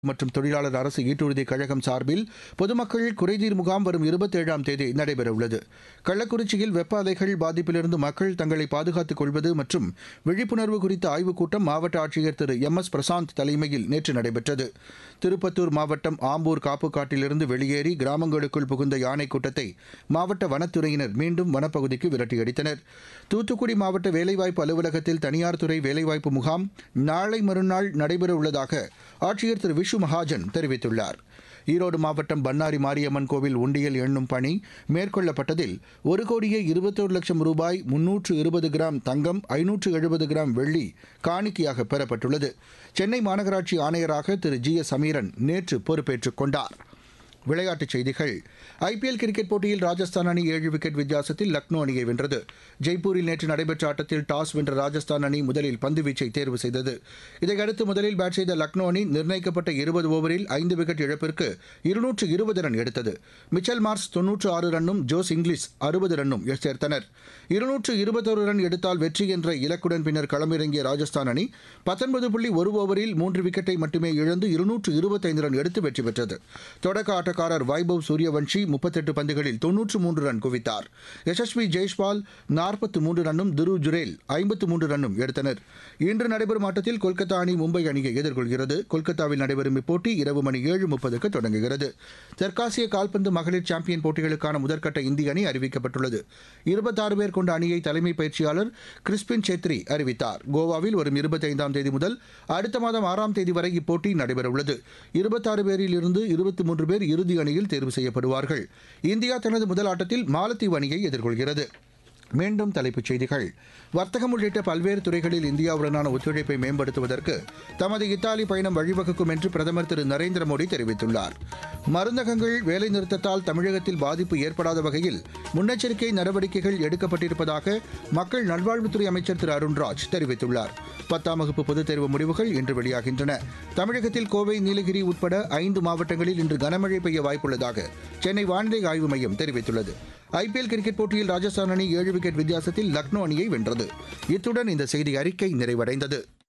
மற்றும் தொழிலாளர் அரசு ஈட்டுறுதி கழகம் சார்பில் பொதுமக்கள் குறைதீர் முகாம் வரும் இருபத்தேழாம் தேதி நடைபெறவுள்ளது கள்ளக்குறிச்சியில் வெப்ப அலைகள் பாதிப்பிலிருந்து மக்கள் தங்களை பாதுகாத்துக் கொள்வது மற்றும் விழிப்புணர்வு குறித்த ஆய்வுக் கூட்டம் மாவட்ட ஆட்சியர் திரு எம் எஸ் பிரசாந்த் தலைமையில் நேற்று நடைபெற்றது திருப்பத்தூர் மாவட்டம் ஆம்பூர் காப்புக்காட்டிலிருந்து வெளியேறி கிராமங்களுக்குள் புகுந்த யானை கூட்டத்தை மாவட்ட வனத்துறையினர் மீண்டும் வனப்பகுதிக்கு விரட்டியடித்தனர் தூத்துக்குடி மாவட்ட வேலைவாய்ப்பு அலுவலகத்தில் தனியார் துறை வேலைவாய்ப்பு முகாம் நாளை மறுநாள் நடைபெறவுள்ளதாக ஆட்சியர் திரு விஷு மகாஜன் தெரிவித்துள்ளார் ஈரோடு மாவட்டம் பண்ணாரி மாரியம்மன் கோவில் உண்டியல் எண்ணும் பணி மேற்கொள்ளப்பட்டதில் ஒரு கோடியே இருபத்தோரு லட்சம் ரூபாய் முன்னூற்று இருபது கிராம் தங்கம் ஐநூற்று எழுபது கிராம் வெள்ளி காணிக்கையாக பெறப்பட்டுள்ளது சென்னை மாநகராட்சி ஆணையராக திரு ஜி எஸ் சமீரன் நேற்று பொறுப்பேற்றுக் கொண்டார் விளையாட்டுச் செய்திகள் ஐபிஎல் கிரிக்கெட் போட்டியில் ராஜஸ்தான் அணி ஏழு விக்கெட் வித்தியாசத்தில் லக்னோ அணியை வென்றது ஜெய்ப்பூரில் நேற்று நடைபெற்ற ஆட்டத்தில் டாஸ் வென்ற ராஜஸ்தான் அணி முதலில் பந்துவீச்சை தேர்வு செய்தது இதையடுத்து முதலில் பேட் செய்த லக்னோ அணி நிர்ணயிக்கப்பட்ட இருபது ஓவரில் ஐந்து விக்கெட் இழப்பிற்கு இருநூற்று இருபது ரன் எடுத்தது மிச்சல் மார்ஸ் தொன்னூற்று ஆறு ரன்னும் ஜோஸ் இங்கிலீஷ் அறுபது ரன்னும் சேர்த்தனர் இருநூற்று இருபத்தொரு ரன் எடுத்தால் வெற்றி என்ற இலக்குடன் பின்னர் களமிறங்கிய ராஜஸ்தான் அணி பத்தொன்பது புள்ளி ஒரு ஓவரில் மூன்று விக்கெட்டை மட்டுமே இழந்து இருநூற்று இருபத்தைந்து ரன் எடுத்து வெற்றி பெற்றது தொடக்க ஆட்டக்காரர் வைபவ் சூரியவன்ஷி முப்பத்தெட்டு பந்துகளில் தொன்னூற்று மூன்று ரன் குவித்தார் யசஸ்வி ஜெய்ஷ்பால் நாற்பத்து மூன்று ரன்னும் துரு ஜுரேல் ஐம்பத்து மூன்று ரன்னும் எடுத்தனர் இன்று நடைபெறும் ஆட்டத்தில் கொல்கத்தா அணி மும்பை அணியை எதிர்கொள்கிறது கொல்கத்தாவில் நடைபெறும் இப்போட்டி இரவு மணி ஏழு முப்பதுக்கு தொடங்குகிறது தெற்காசிய கால்பந்து மகளிர் சாம்பியன் போட்டிகளுக்கான முதற்கட்ட இந்திய அணி அறிவிக்கப்பட்டுள்ளது இருபத்தாறு பேர் கொண்ட அணியை தலைமை பயிற்சியாளர் கிறிஸ்பின் சேத்ரி அறிவித்தார் கோவாவில் வரும் இருபத்தைந்தாம் தேதி முதல் அடுத்த மாதம் ஆறாம் தேதி வரை இப்போட்டி நடைபெறவுள்ளது இருபத்தாறு பேரில் இருந்து இருபத்தி மூன்று பேர் இறுதி அணியில் தேர்வு செய்யப்படுவார்கள் இந்தியா தனது முதல் ஆட்டத்தில் மாலத்தீவு அணியை எதிர்கொள்கிறது மீண்டும் தலைப்புச் செய்திகள் வர்த்தகம் உள்ளிட்ட பல்வேறு துறைகளில் இந்தியாவுடனான ஒத்துழைப்பை மேம்படுத்துவதற்கு தமது இத்தாலி பயணம் வழிவகுக்கும் என்று பிரதமர் திரு நரேந்திர மோடி தெரிவித்துள்ளார் மருந்தகங்கள் வேலைநிறுத்தத்தால் தமிழகத்தில் பாதிப்பு ஏற்படாத வகையில் முன்னெச்சரிக்கை நடவடிக்கைகள் எடுக்கப்பட்டிருப்பதாக மக்கள் நல்வாழ்வுத்துறை அமைச்சர் திரு அருண்ராஜ் தெரிவித்துள்ளார் பத்தாம் வகுப்பு பொதுத் தேர்வு முடிவுகள் இன்று வெளியாகின்றன தமிழகத்தில் கோவை நீலகிரி உட்பட ஐந்து மாவட்டங்களில் இன்று கனமழை பெய்ய வாய்ப்புள்ளதாக சென்னை வானிலை ஆய்வு மையம் தெரிவித்துள்ளது ஐபிஎல் கிரிக்கெட் போட்டியில் ராஜஸ்தான் அணி ஏழு விக்கெட் வித்தியாசத்தில் லக்னோ அணியை வென்றது இத்துடன் இந்த செய்தி அறிக்கை நிறைவடைந்தது